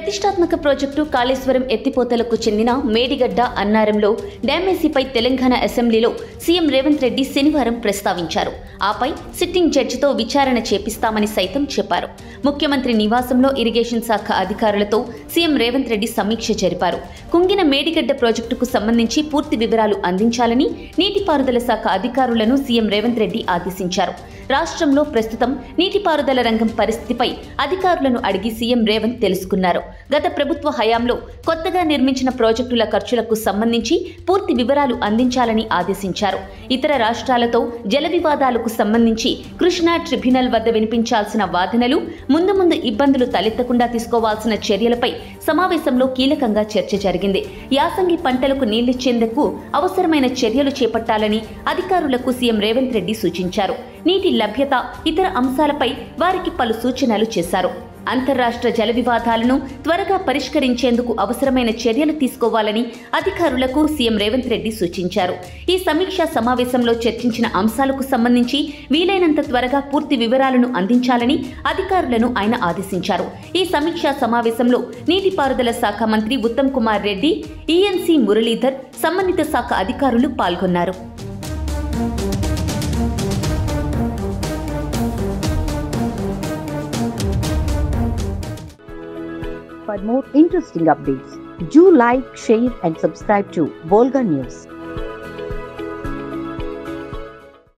ప్రతిష్టాత్మక ప్రాజెక్టు కాళేశ్వరం ఎత్తిపోతలకు చెందిన మేడిగడ్డ అన్నారంలో డ్యామేజీపై తెలంగాణ అసెంబ్లీలో సీఎం రేవంత్ రెడ్డి శనివారం ప్రస్తావించారు ఆపై సిట్టింగ్ జడ్జితో విచారణ చేపిస్తామని సైతం చెప్పారు ముఖ్యమంత్రి నివాసంలో ఇరిగేషన్ శాఖ అధికారులతో సీఎం రేవంత్ రెడ్డి సమీక్ష జరిపారు కుంగిన మేడిగడ్డ ప్రాజెక్టుకు సంబంధించి పూర్తి వివరాలు అందించాలని నీటిపారుదల శాఖ అధికారులను సీఎం రేవంత్ రెడ్డి ఆదేశించారు రాష్ట్రంలో ప్రస్తుతం నీటిపారుదల రంగం పరిస్థితిపై అధికారులను అడిగి సీఎం రేవంత్ తెలుసుకున్నారు గత ప్రభుత్వ హయాంలో కొత్తగా నిర్మించిన ప్రాజెక్టుల ఖర్చులకు సంబంధించి పూర్తి వివరాలు అందించాలని ఆదేశించారు ఇతర రాష్ట్రాలతో జల వివాదాలకు సంబంధించి కృష్ణా ట్రిబ్యునల్ వద్ద వినిపించాల్సిన వాదనలు ముందు ముందు ఇబ్బందులు తలెత్తకుండా తీసుకోవాల్సిన చర్యలపై సమావేశంలో కీలకంగా చర్చ జరిగింది యాసంగి పంటలకు నీళ్లిచ్చేందుకు అవసరమైన చర్యలు చేపట్టాలని అధికారులకు సీఎం రేవంత్ రెడ్డి సూచించారు నీటి లభ్యత ఇతర అంశాలపై వారికి పలు సూచనలు చేశారు అంతర్రాష్ట్ర జల వివాదాలను త్వరగా పరిష్కరించేందుకు అవసరమైన చర్యలు తీసుకోవాలని అధికారులకు సీఎం రేవంత్ రెడ్డి సూచించారు ఈ సమీక్షా సమావేశంలో చర్చించిన అంశాలకు సంబంధించి వీలైనంత త్వరగా పూర్తి వివరాలను అందించాలని అధికారులను ఆయన ఆదేశించారు ఈ సమీక్షా సమావేశంలో నీటిపారుదల శాఖ మంత్రి ఉత్తమ్ కుమార్ రెడ్డి ఈఎన్సీ మురళీధర్ సంబంధిత శాఖ అధికారులు పాల్గొన్నారు For more interesting updates, do like, share, and subscribe to Volga News.